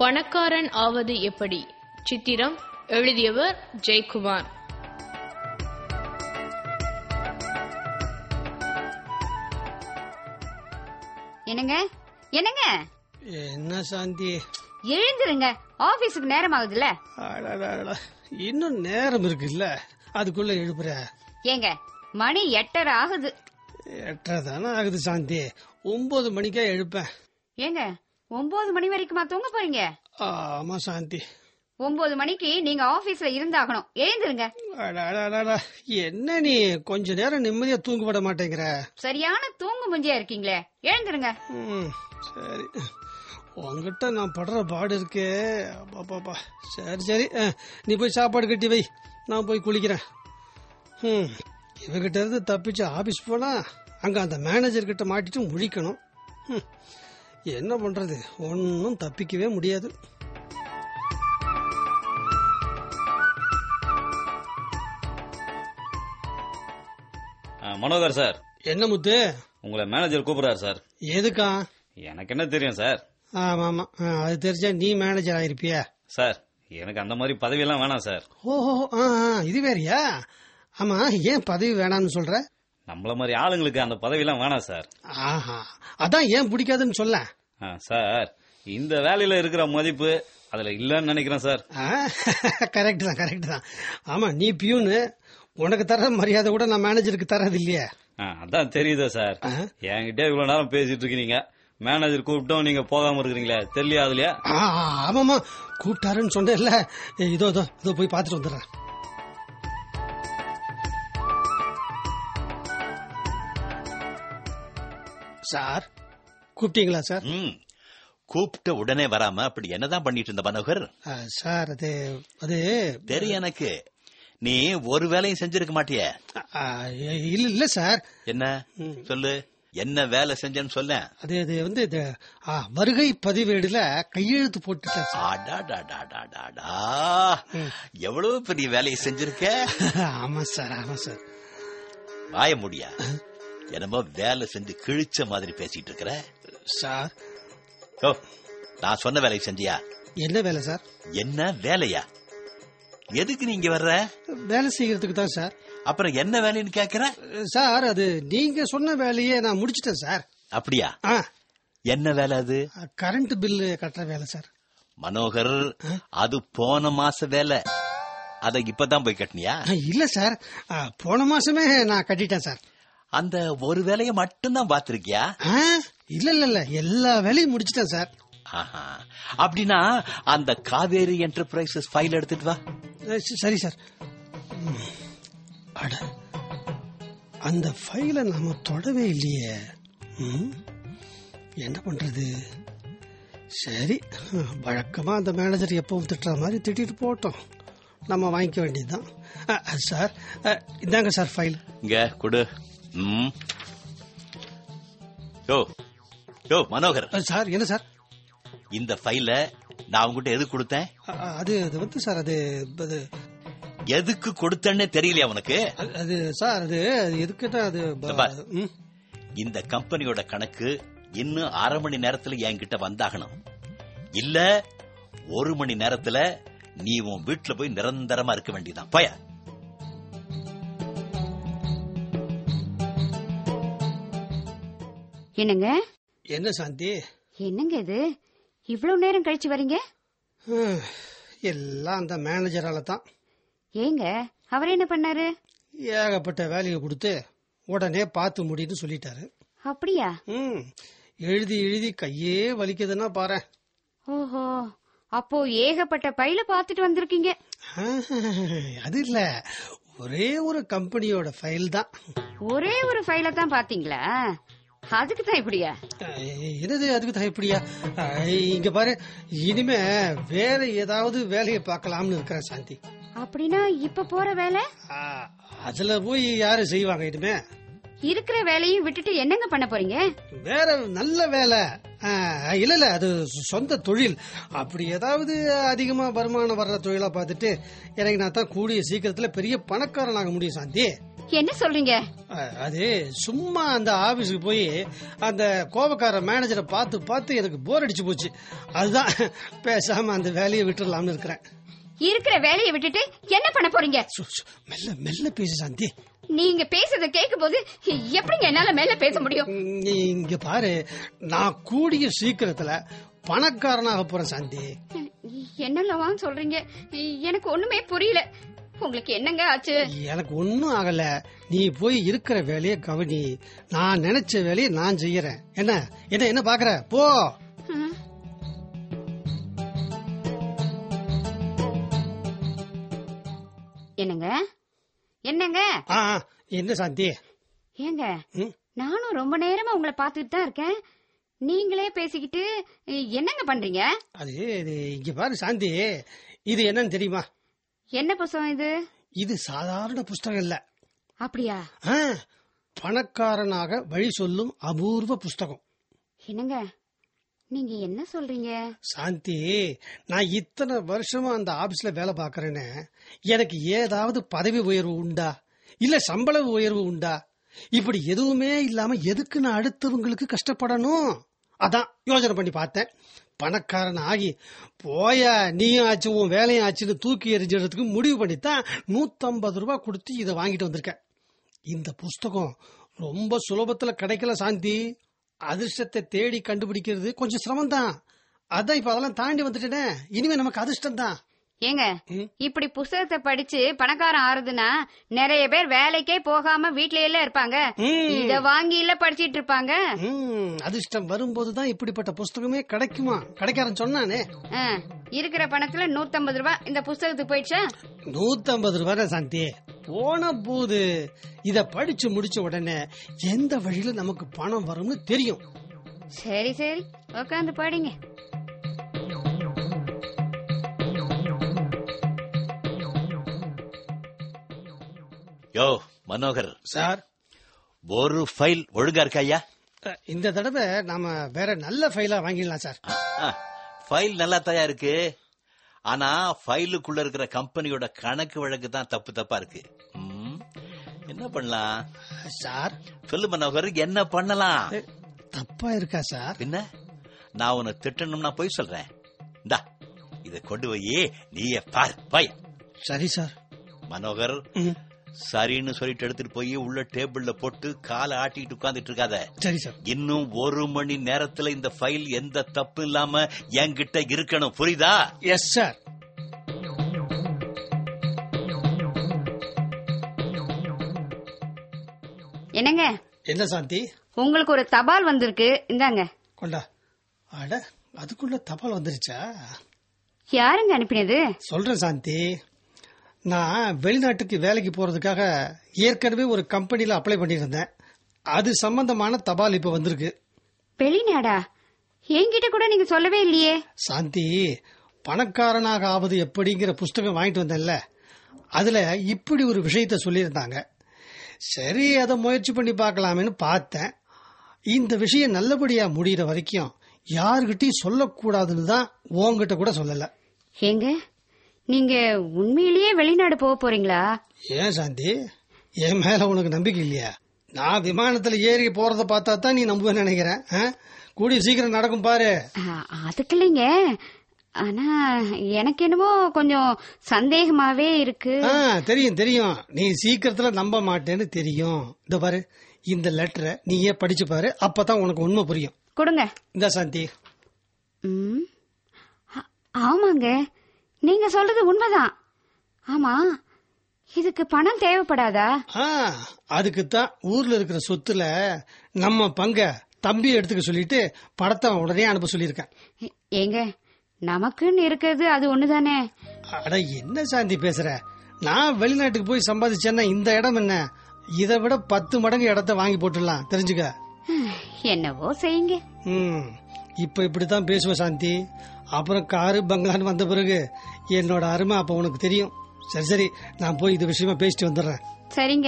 பணக்காரன் ஆவது எப்படி சித்திரம் எழுதியவர் ஜெயக்குமார் என்னங்க என்னங்க என்ன சாந்தி எழுந்துருங்க ஆபீஸுக்கு நேரம் ஆகுதுல்ல அடடடட. இன்னும் நேரம் இருக்குல்ல அதுக்குள்ள எழுப்புற ஏங்க மணி எட்டரை ஆகுது எட்டரை தானே ஆகுது சாந்தி ஒன்பது மணிக்கே எழுப்பேன் ஏங்க ஒன்பது மணி வரைக்குமா தூங்க போறீங்க ஆமா சாந்தி ஒன்பது மணிக்கு நீங்க ஆபீஸ்ல இருந்தாகணும் எழுந்துருங்க அடடடட. என்ன நீ கொஞ்ச நேரம் நிம்மதியா தூங்க விட மாட்டேங்கிற சரியான தூங்கு முஞ்சியா இருக்கீங்களே எழுந்துருங்க ம், சரி உங்ககிட்ட நான் படுற பாடு இருக்கே பாப்பா சரி சரி அஹ், நீ போய் சாப்பாடு கட்டி வை நான் போய் குளிக்கிறேன் ம் இவகிட்ட இருந்து தப்பிச்சு ஆபீஸ் போனா அங்க அந்த மேனேஜர் கிட்ட மாட்டிட்டு முழிக்கணும் ம், என்ன பண்றது ஒன்னும் தப்பிக்கவே முடியாது ஆ, மனோகர் சார் என்ன முத்து உங்களை மேனேஜர் கூப்பிடுறாரு சார் எதுக்கா எனக்கு என்ன தெரியும் சார் ஆமா ஆமா ஆ, அது தெரிஞ்சா நீ மேனேஜர் ஆயிருப்பியா சார் எனக்கு அந்த மாதிரி பதவியெல்லாம் வேணாம் சார் ஓஹோ ஆ ஆ, இது வேறயா ஆமா ஏன் பதவி வேணாம்னு சொல்ற நம்மள மாதிரி ஆளுங்களுக்கு அந்த பதவியெல்லாம் வேணாம் சார் ஆஹா அதான் ஏன் பிடிக்காதுன்னு சொல்ல ஆ, சார் இந்த வேலையில இருக்கிற மதிப்பு அதுல இல்லன்னு நினைக்கிறேன் சார் கரெக்ட் தான் கரெக்ட் தான் ஆமா நீ பியூனு உனக்கு தர மரியாதை கூட நான் மேனேஜருக்கு தரது இல்லையே ஆ, அதான் தெரியுதே சார் ஆ. என்கிட்ட இவ்வளவு நேரம் பேசிட்டு இருக்கீங்க மேனேஜர் கூப்பிட்டோம் நீங்க போகாம இருக்கிறீங்களே தெரியலையா அதுலயா ஆ, ஆமாமா கூப்பிட்டாருன்னு சொன்னேன்ல இதோ இதோ இதோ போய் பார்த்துட்டு வந்துடுறேன் சார் கூப்பிட்டீங்களா சார் ம் கூப்பிட்ட உடனே வராம அப்படி என்னதான் பண்ணிட்டு இருந்த மனோகர் ஆ, சார் அது அது தெரியும் எனக்கு நீ ஒரு வேலையும் செஞ்சிருக்க மாட்டிய ஆ, இல்ல இல்ல சார் என்ன சொல்லு என்ன வேலை செஞ்சேன்னு சொல்ல அது அது வந்து இது ஆ, வருகை பதிவேடுல கையெழுத்து போட்டுட்டேன் சார் அடாடாடாடாடாடா. எவ்வளவு பெரிய வேலையை செஞ்சிருக்க ஆமா சார் ஆமா சார் வாய முடியா என்னமோ வேலை செஞ்சு கிழிச்ச மாதிரி பேசிட்டு இருக்கிற சார் ஓ நான் சொன்ன வேலையை செஞ்சியா என்ன வேலை சார் என்ன வேலையா எதுக்கு நீங்க வர்ற வேலை செய்யறதுக்கு தான் சார் அப்புறம் என்ன வேலைன்னு கேக்குற சார் அது நீங்க சொன்ன வேலையே நான் முடிச்சிட்டேன் சார் அப்படியா ஆ என்ன வேலை அது கரண்ட் பில்லு கட்டுற வேலை சார் மனோகர் அது போன மாச வேலை அத இப்பதான் போய் கட்டினியா ஆ, இல்ல சார் ஆ, போன மாசமே நான் கட்டிட்டேன் சார் அந்த ஒரு வேலையை மட்டும்தான் பாத்திருக்கியா ஆ, இல்ல இல்ல இல்ல எல்லா வேலையும் முடிச்சிட்டேன் சார் ஆஹா. அப்படின்னா அந்த காவேரி என்டர்பிரைசஸ் ஃபைல் எடுத்துட்டு வா ஆ, ச- சரி சார் ம். அட அந்த ஃபைலை நாம தொடவே இல்லையே ம். என்ன பண்றது சரி வழக்கமா அந்த மேனேஜர் எப்பவும் திட்டுற மாதிரி திட்டிட்டு போட்டோம் நம்ம வாங்கிக்க வேண்டியதுதான் ஆ, சார் ஆ, இந்தாங்க சார் ஃபைல் இங்க கொடு ம். யோ யோ மனோகர் ஆ, சார் என்ன சார் இந்த ஃபைல நான் உங்ககிட்ட எதுக்கு கொடுத்தேன் ஆ, அது அது வந்து சார் அது அது எதுக்கு கொடுத்தேன்னே தெரியலையா உனக்கு அது- அது சார் அது அது எதுக்குன்னா அது ப- இந்த பார். ம். இந்த கம்பெனியோட கணக்கு இன்னும் அரை மணி நேரத்துல என்கிட்ட வந்தாகணும் இல்ல ஒரு மணி நேரத்துல நீ உன் வீட்டுல போய் நிரந்தரமா இருக்க வேண்டியதான் போய என்னங்க என்ன சாந்தி என்னங்க இது இவ்வளவு நேரம் கழிச்சு வரீங்க ஹம், எல்லாம் அந்த மேனேஜரால தான் ஏங்க அவர் என்ன பண்ணாரு ஏகப்பட்ட வேலையை கொடுத்து உடனே பார்த்து முடின்னு சொல்லிட்டாரு அப்படியா ம் எழுதி எழுதி கையே வலிக்குதுன்னா பாரு ஓஹோ அப்போ ஏகப்பட்ட பையில பாத்துட்டு வந்திருக்கீங்க அது இல்ல ஒரே ஒரு கம்பெனியோட ஃபைல் தான் ஒரே ஒரு ஃபைல தான் பாத்தீங்களா அதுக்கு தான் இப்படியா அஹ், என்னது அதுக்கு தான் இப்படியா அஹ், இங்க பாரு இனிமே வேற ஏதாவது வேலையை பார்க்கலாம்னு இருக்கிறேன் சாந்தி அப்படின்னா இப்ப போற வேலை அஹ், அதுல போய் யாரு செய்வாங்க இனிமே இருக்கிற வேலையும் விட்டுட்டு என்னங்க பண்ண போறீங்க வேற நல்ல வேலை ஆஹ், இல்ல இல்ல அது சொந்த தொழில் அப்படி ஏதாவது அதிகமா வருமானம் வர்ற தொழிலா பார்த்துட்டு எனக்கு நான் தான் கூடிய சீக்கிரத்துல பெரிய பணக்காரன் ஆக முடியும் சாந்தி என்ன சொல்றீங்க அ- அது சும்மா அந்த ஆபீஸுக்கு போய் அந்த கோபக்கார மேனேஜரை பார்த்து பார்த்து எனக்கு போர் அடிச்சு போச்சு அதுதான் பேசாம அந்த வேலையை விட்டுடலாம்னு இருக்கிறேன் இருக்கிற வேலையை விட்டுட்டு என்ன பண்ண போறீங்க சு, சு, மெல்ல மெல்ல பேசு சாந்தி நீங்க பேசுறத கேட்கும் போது எப்படிங்க என்னால மேல பேச முடியும் நீ இங்க பாரு நான் கூடிய சீக்கிரத்துல பணக்காரனாக போறேன் சாந்தி என்னெல்லாம் சொல்றீங்க எனக்கு ஒண்ணுமே புரியல உங்களுக்கு என்னங்க ஆச்சு எனக்கு ஒன்னும் ஆகல நீ போய் இருக்கிற வேலையை கவனி நான் நினைச்ச வேலையை நான் செய்யறேன் என்ன என்ன என்ன பாக்குற போ ம். என்னங்க என்னங்க ஆ ஆ, என்ன சாந்தி ஏங்க ம்? நானும் ரொம்ப நேரமா உங்களை பார்த்துட்டு தான் இருக்கேன் நீங்களே பேசிக்கிட்டு என்னங்க பண்றீங்க அது இது இங்க பாரு சாந்தி இது என்னன்னு தெரியுமா என்ன புஸ்தகம் இது இது சாதாரண புஸ்தகம் இல்ல அப்படியா ஆ, பணக்காரனாக வழி சொல்லும் அபூர்வ புஸ்தகம் என்னங்க நீங்க என்ன சொல்றீங்க சாந்தி நான் இத்தனை வருஷமா அந்த ஆபீஸ்ல வேலை பார்க்கறேன்னு எனக்கு ஏதாவது பதவி உயர்வு உண்டா இல்ல சம்பள உயர்வு உண்டா இப்படி எதுவுமே இல்லாம எதுக்கு நான் அடுத்தவங்களுக்கு கஷ்டப்படணும் அதான் யோசனை பண்ணி பார்த்தேன் பணக்காரன் ஆகி போயா நீயும் ஆச்சு உன் வேலையும் ஆச்சுன்னு தூக்கி எறிஞ்சிடறதுக்கு முடிவு பண்ணித்தான் நூத்தம்பது ரூபாய் கொடுத்து இதை வாங்கிட்டு வந்திருக்கேன் இந்த புஸ்தகம் ரொம்ப சுலபத்துல கிடைக்கல சாந்தி அதிர்ஷ்டத்தை தேடி கண்டுபிடிக்கிறது கொஞ்சம் சிரமம் தான் அதான் இப்ப அதெல்லாம் தாண்டி வந்துட்டேனே இனிமே நமக்கு அதிர்ஷ்டம் தான் ஏங்க ம். இப்படி புஸ்தகத்தை படிச்சு பணக்காரன் ஆறுதுன்னா நிறைய பேர் வேலைக்கே போகாம வீட்லயே எல்லாம் இருப்பாங்க ம். இத வாங்கி இல்ல படிச்சிட்டு இருப்பாங்க ம், அதிர்ஷ்டம் வரும்போதுதான் இப்படிப்பட்ட புஸ்தகமே கிடைக்குமா கிடைக்காரன் சொன்னானே ஆ, இருக்கிற பணத்துல நூத்தம்பது ரூபாய் இந்த புஸ்தகத்துக்கு போயிடுச்சா நூத்தம்பது ரூபாய் சாந்தி போன போது இத படிச்சு முடிச்ச உடனே எந்த வழியில நமக்கு பணம் வரும்னு தெரியும் சரி சரி உட்காந்து படிங்க யோ மனோகர் சார் ஒரு ஃபைல் ஒழுங்கா இருக்கா ஐயா அஹ், இந்த தடவை நாம வேற நல்ல ஃபைலா வாங்கிடலாம் சார் ஃபைல் நல்லா தயா இருக்கு ஆனா ஃபைலுக்குள்ள இருக்கிற கம்பெனியோட கணக்கு வழக்கு தான் தப்பு தப்பா இருக்கு ம், என்ன பண்ணலாம் சார் சொல்லு மனோகர் என்ன பண்ணலாம் அஹ், தப்பா இருக்கா சார் பின்ன நான் உன்னை திட்டணும்னா போய் சொல்றேன் இந்தா இத கொண்டு போய் நீயே பார் பாய் சரி சார் மனோகர் ம், சரின்னு சொல்லிட்டு எடுத்துட்டு போய் உள்ள டேபிள்ல போட்டு காலை ஆட்டிட்டு உட்கார்ந்துட்டு இருக்காத சரி சார் இன்னும் ஒரு மணி நேரத்துல இந்த ஃபைல் எந்த தப்பு இல்லாம என்கிட்ட இருக்கணும் புரியுதா எஸ் சார் என்னங்க என்ன சாந்தி உங்களுக்கு ஒரு தபால் வந்திருக்கு இந்தாங்க கொண்டா அட அதுக்குள்ள தபால் வந்துருச்சா யாருங்க அனுப்பினது சொல்றேன் சாந்தி நான் வெளிநாட்டுக்கு வேலைக்கு போறதுக்காக ஏற்கனவே ஒரு கம்பெனில அப்ளை பண்ணியிருந்தேன் அது சம்பந்தமான தபால் இப்ப வந்திருக்கு வெளிநாடா என்கிட்ட கூட நீங்க சொல்லவே இல்லையே சாந்தி பணக்காரனாக ஆவது எப்படிங்கிற புஸ்தகம் வாங்கிட்டு வந்தேன்ல அதுல இப்படி ஒரு விஷயத்த சொல்லியிருந்தாங்க சரி அதை முயற்சி பண்ணி பார்க்கலாமேன்னு பார்த்தேன் இந்த விஷயம் நல்லபடியா முடியிற வரைக்கும் யாருகிட்டயும் சொல்லக்கூடாதுன்னு தான் உன்கிட்ட கூட சொல்லல ஏங்க நீங்க உண்மையிலேயே வெளிநாடு போக போறீங்களா ஏன் சாந்தி என் மேல உனக்கு நம்பிக்கை இல்லையா நான் விமானத்துல ஏறி போறத பார்த்தா தான் நீ நம்புவேன்னு நினைக்கிறேன் ஆ? கூடிய சீக்கிரம் நடக்கும் பாரு ஆ, அதுக்கு இல்லைங்க ஆனா எனக்கு என்னமோ கொஞ்சம் சந்தேகமாவே இருக்கு ஆ, தெரியும் தெரியும் நீ சீக்கிரத்துல நம்ப மாட்டேன்னு தெரியும் இந்த பாரு இந்த லெட்டரை நீயே படிச்சு பாரு அப்பதான் உனக்கு உண்மை புரியும் கொடுங்க இந்த சாந்தி ம். ஆ- ஆமாங்க நீங்க சொல்றது உண்மைதான் ஆமா இதுக்கு பணம் தேவைப்படாதா ஆ அதுக்குத்தான் ஊர்ல இருக்கிற சொத்துல நம்ம பங்க தம்பி எடுத்துக்க சொல்லிட்டு படத்தை உடனே அனுப்ப சொல்லியிருக்கேன் ஏ- ஏங்க நமக்குன்னு இருக்கிறது அது ஒண்ணுதானே அட என்ன சாந்தி பேசுற நான் வெளிநாட்டுக்கு போய் சம்பாதிச்சேன்னா இந்த இடம் என்ன இதை விட பத்து மடங்கு இடத்த வாங்கி போட்டுடலாம் தெரிஞ்சுக்க என்னவோ செய்யுங்க ம் இப்ப இப்படித்தான் பேசுவ சாந்தி அப்புறம் காரு பங்களான்னு வந்த பிறகு என்னோட அருமை அப்ப உனக்கு தெரியும் சரி சரி நான் போய் இது விஷயமா பேசிட்டு வந்துடுறேன் சரிங்க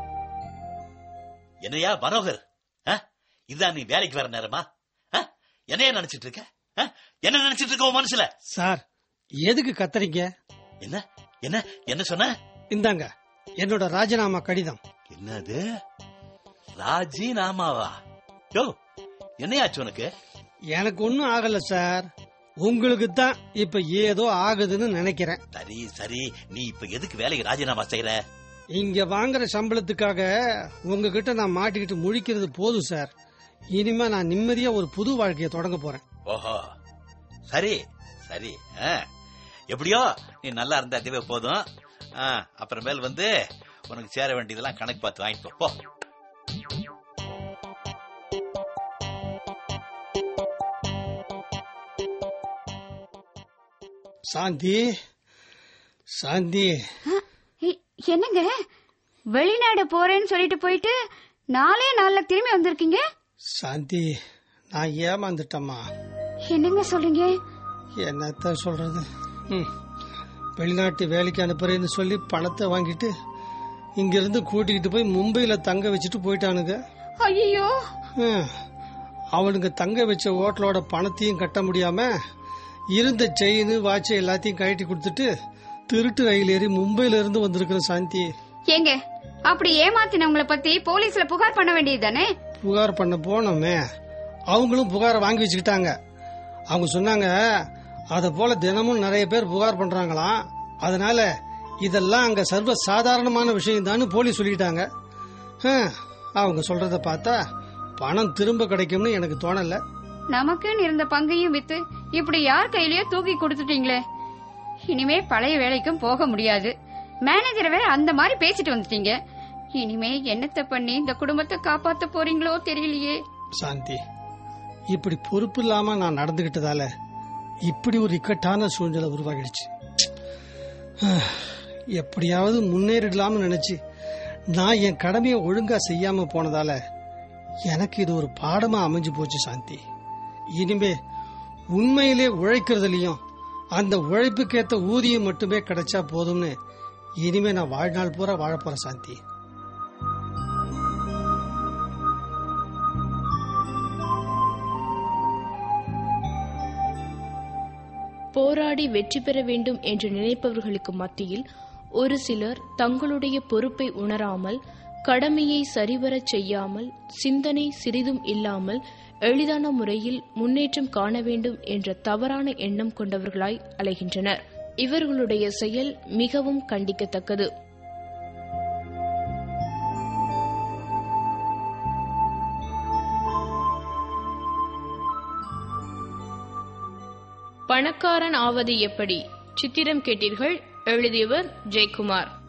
என்னையா மனோகர் ஆ? இதான் நீ வேலைக்கு வர நேரமா ஆ? என்னைய நினைச்சிட்டு இருக்க ஆ? என்ன நினைச்சிட்டு இருக்க உன் மனசுல சார் எதுக்கு கத்துறீங்க என்ன என்ன என்ன சொன்ன இந்தாங்க என்னோட ராஜினாமா கடிதம் என்னது ராஜினாமாவா யோ என்னையாச்சு உனக்கு எனக்கு ஒன்னும் ஆகல சார் உங்களுக்கு தான் இப்ப ஏதோ ஆகுதுன்னு நினைக்கிறேன் சரி சரி நீ இப்ப எதுக்கு வேலைக்கு ராஜினாமா செய்யற இங்க வாங்குற சம்பளத்துக்காக உங்ககிட்ட நான் மாட்டிக்கிட்டு முழிக்கிறது போதும் சார் இனிமே நான் நிம்மதியா ஒரு புது வாழ்க்கையை தொடங்க போறேன் ஓஹோ சரி சரி ஆ. எப்படியோ நீ நல்லா இருந்த அதுவே போதும் ஆ, அப்புறமேல் வந்து உனக்கு சேர வேண்டியதெல்லாம் கணக்கு பார்த்து வாங்கிட்டு போ, போ சாந்தி சாந்தி இ- என்னங்க வெளிநாடு போறேன்னு சொல்லிட்டு போயிட்டு நாளே நாள்ல திரும்பி வந்திருக்கீங்க சாந்தி நான் ஏமாந்துட்டேம்மா என்னங்க சொல்றீங்க என்னத்த சொல்றது ம். வெளிநாட்டு வேலைக்கு அனுப்புறேன்னு சொல்லி பணத்தை வாங்கிட்டு இங்கிருந்து கூட்டிக்கிட்டு போய் மும்பையில தங்க வச்சுட்டு போயிட்டானுங்க ஐயோ ஹம். அவனுங்க தங்க வச்ச ஓட்டலோட பணத்தையும் கட்ட முடியாம இருந்த செயின் வாட்ச் எல்லாத்தையும் கழட்டி கொடுத்துட்டு திருட்டு ரயில் ஏறி மும்பையில இருந்து வந்திருக்கிற சாந்தி ஏங்க அப்படி ஏமாத்தினவங்கள பத்தி போலீஸ்ல புகார் பண்ண வேண்டியது தானே புகார் பண்ண போனோமே அவங்களும் புகாரை வாங்கி வச்சுக்கிட்டாங்க அவங்க சொன்னாங்க அத போல தினமும் நிறைய பேர் புகார் பண்றாங்களாம் அதனால இதெல்லாம் அங்க சர்வ சாதாரணமான விஷயம் தான் போலீஸ் சொல்லிட்டாங்க ஹம், அவங்க சொல்றத பார்த்தா பணம் திரும்ப கிடைக்கும்னு எனக்கு தோணல நமக்குன்னு இருந்த பங்கையும் வித்து இப்படி யார் கையிலயோ தூக்கி கொடுத்துட்டீங்களே இனிமே பழைய வேலைக்கும் போக முடியாது மேனேஜரை வேற அந்த மாதிரி பேசிட்டு வந்துட்டீங்க இனிமே என்னத்த பண்ணி இந்த குடும்பத்தை காப்பாத்த போறீங்களோ தெரியலையே சாந்தி இப்படி பொறுப்பு இல்லாம நான் நடந்துகிட்டதால இப்படி ஒரு இக்கட்டான சூழ்நிலை உருவாகிடுச்சு எப்படியாவது முன்னேறிடலாம்னு நினைச்சு நான் என் கடமையை ஒழுங்கா செய்யாம போனதால எனக்கு இது ஒரு பாடமா அமைஞ்சு போச்சு சாந்தி இனிமே உண்மையிலே உழைக்கிறதுலயும் அந்த உழைப்புக்கேத்த ஊதியம் மட்டுமே கிடைச்சா போதும்னு இனிமே நான் வாழ்நாள் பூரா வாழப் போறேன் சாந்தி போராடி வெற்றி பெற வேண்டும் என்று நினைப்பவர்களுக்கு மத்தியில் ஒரு சிலர் தங்களுடைய பொறுப்பை உணராமல் கடமையை சரிவரச் செய்யாமல் சிந்தனை சிறிதும் இல்லாமல் எளிதான முறையில் முன்னேற்றம் காண வேண்டும் என்ற தவறான எண்ணம் கொண்டவர்களாய் அலைகின்றனர் இவர்களுடைய செயல் மிகவும் கண்டிக்கத்தக்கது பணக்காரன் ஆவது எப்படி சித்திரம் கேட்டீர்கள் எழுதியவர் ஜெயக்குமார்